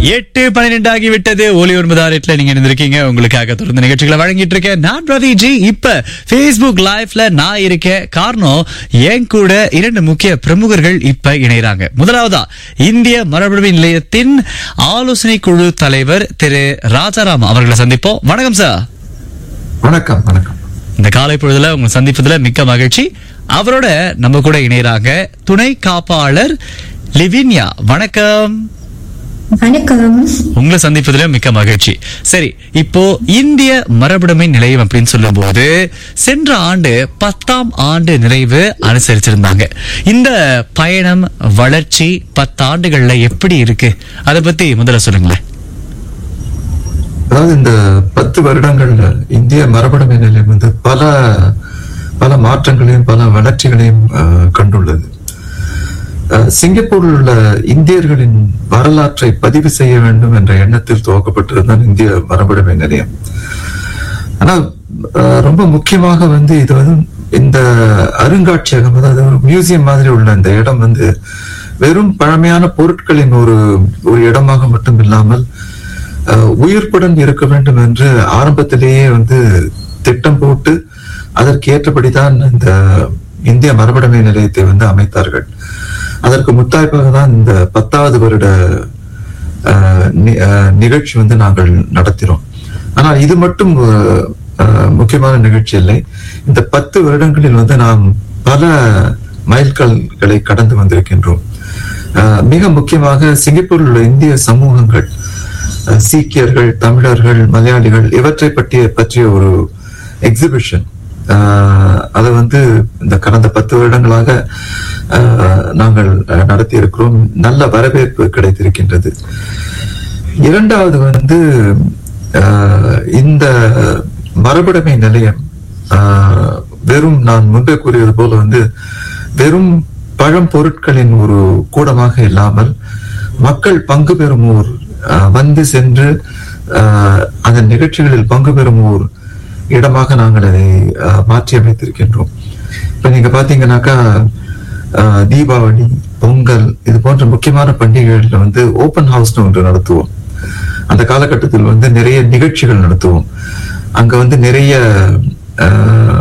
எட்டு பன்னிரெண்டு ஆகிவிட்டது ஒலி ஒன்பதாயிரத்துல நீங்க இருந்திருக்கீங்க உங்களுக்காக தொடர்ந்து நிகழ்ச்சிகளை வழங்கிட்டு இருக்கேன் நான் ரவி ஜி இப்ப Facebook லைவ்ல நான் இருக்கேன் காரணம் என் கூட இரண்டு முக்கிய பிரமுகர்கள் இப்ப இணையறாங்க முதலாவதா இந்திய மரபணு நிலையத்தின் ஆலோசனை குழு தலைவர் திரு ராஜாராம் அவர்களை சந்திப்போம் வணக்கம் சார் வணக்கம் வணக்கம் இந்த காலை பொழுதுல உங்களை சந்திப்பதுல மிக்க மகிழ்ச்சி அவரோட நம்ம கூட இணையறாங்க துணை காப்பாளர் லிவின்யா வணக்கம் வணக்கம் உங்களை சந்திப்பதில மிக்க மகிழ்ச்சி சரி இப்போ இந்திய மரபுடைமை நிலையம் அப்படின்னு சொல்லும்போது சென்ற ஆண்டு பத்தாம் ஆண்டு நிறைவு அனுசரிச்சிருந்தாங்க இந்த பயணம் வளர்ச்சி பத்தாண்டுகள்ல எப்படி இருக்கு அதை பத்தி முதல்ல சொல்லுங்களேன் அதாவது இந்த பத்து வருடங்கள்ல இந்திய மரபணுமை நிலையம் வந்து பல பல மாற்றங்களையும் பல வளர்ச்சிகளையும் அஹ், கண்டுள்ளது அஹ், சிங்கப்பூரில் உள்ள இந்தியர்களின் வரலாற்றை பதிவு செய்ய வேண்டும் என்ற எண்ணத்தில் துவக்கப்பட்டதுதான் இந்திய மரபணுமை நிலையம் ஆனால் அஹ், ரொம்ப முக்கியமாக வந்து இது வந்து இந்த அருங்காட்சியகம் அதாவது ஒரு மியூசியம் மாதிரி உள்ள இந்த இடம் வந்து வெறும் பழமையான பொருட்களின் ஒரு ஒரு இடமாக மட்டும் இல்லாமல் அஹ், உயிர்ப்புடன் இருக்க வேண்டும் என்று ஆரம்பத்திலேயே வந்து திட்டம் போட்டு அதற்கு ஏற்றபடிதான் இந்த இந்திய மரபுடைமை நிலையத்தை வந்து அமைத்தார்கள் அதற்கு முத்தாய்ப்பாக தான் இந்த பத்தாவது வருட அஹ், நி- அஹ், நிகழ்ச்சி வந்து நாங்கள் நடத்தினோம் ஆனால் இது மட்டும் அஹ், அஹ், முக்கியமான நிகழ்ச்சி இல்லை இந்த பத்து வருடங்களில் வந்து நாம் பல மைல்கல்களை கடந்து வந்திருக்கின்றோம் அஹ், மிக முக்கியமாக சிங்கப்பூரில் உள்ள இந்திய சமூகங்கள் அஹ், சீக்கியர்கள் தமிழர்கள் மலையாளிகள் இவற்றை பற்றிய பற்றிய ஒரு எக்ஸிபிஷன் அதை வந்து இந்த கடந்த பத்து வருடங்களாக அஹ், நாங்கள் அஹ், நடத்தி இருக்கிறோம் நல்ல வரவேற்பு கிடைத்திருக்கின்றது இரண்டாவது வந்து அஹ், இந்த மரபுடைமை நிலையம் அஹ், வெறும் நான் முன்பே கூறியது போல வந்து வெறும் பழம் பொருட்களின் ஒரு கூடமாக இல்லாமல் மக்கள் பங்கு பெறும் ஓர் அஹ், வந்து சென்று அஹ், அந்த நிகழ்ச்சிகளில் பங்கு பெறும் ஓர் இடமாக நாங்கள் அதை அஹ், மாற்றி அமைத்திருக்கின்றோம் இப்ப நீங்க பாத்தீங்கன்னாக்கா அஹ், தீபாவளி பொங்கல் இது போன்ற முக்கியமான பண்டிகைகள்ல வந்து ஓபன் ஹவுஸ்னு ஒன்று நடத்துவோம் அந்த காலகட்டத்தில் வந்து நிறைய நிகழ்ச்சிகள் நடத்துவோம் அங்க வந்து நிறைய அஹ்,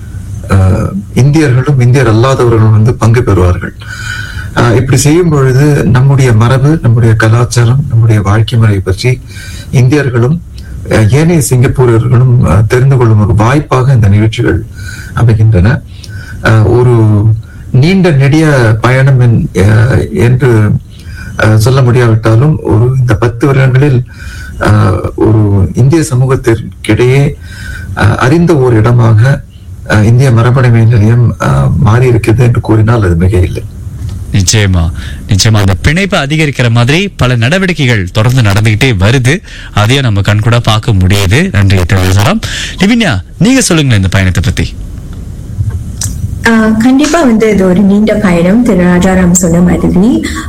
அஹ், இந்தியர்களும் இந்தியர் அல்லாதவர்களும் வந்து பங்கு பெறுவார்கள் அஹ், இப்படி செய்யும் பொழுது நம்முடைய மரபு நம்முடைய கலாச்சாரம் நம்முடைய வாழ்க்கை முறை பற்றி இந்தியர்களும் அஹ், ஏனைய சிங்கப்பூரர்களும் அஹ், தெரிந்து கொள்ளும் ஒரு வாய்ப்பாக இந்த நிகழ்ச்சிகள் அமைகின்றன அஹ், ஒரு நீண்ட நெடிய பயணம் என்- அஹ், என்று அஹ், சொல்ல முடியாவிட்டாலும் ஒரு இந்த பத்து வருடங்களில் அஹ், ஒரு இந்திய சமூகத்திற்கிடையே அஹ், அறிந்த ஒரு இடமாக அஹ், இந்திய மரபணுமை நிலையம் அஹ், மாறி இருக்கிறது என்று கூறினால் அது மிக இல்லை நிச்சயமா நிச்சயமா அந்த பிணைப்பு அதிகரிக்கிற மாதிரி பல நடவடிக்கைகள் தொடர்ந்து நடந்துகிட்டே வருது அதையும் நம்ம கண்கூட பார்க்க முடியுது நன்றி தெரிவிக்கலாம் லிவின்யா நீங்க சொல்லுங்களேன் இந்த பயணத்தை பத்தி ஆஹ் கண்டிப்பா வந்து இது ஒரு நீண்ட பயணம் திரு ராஜாராம் சொன்ன மாதிரி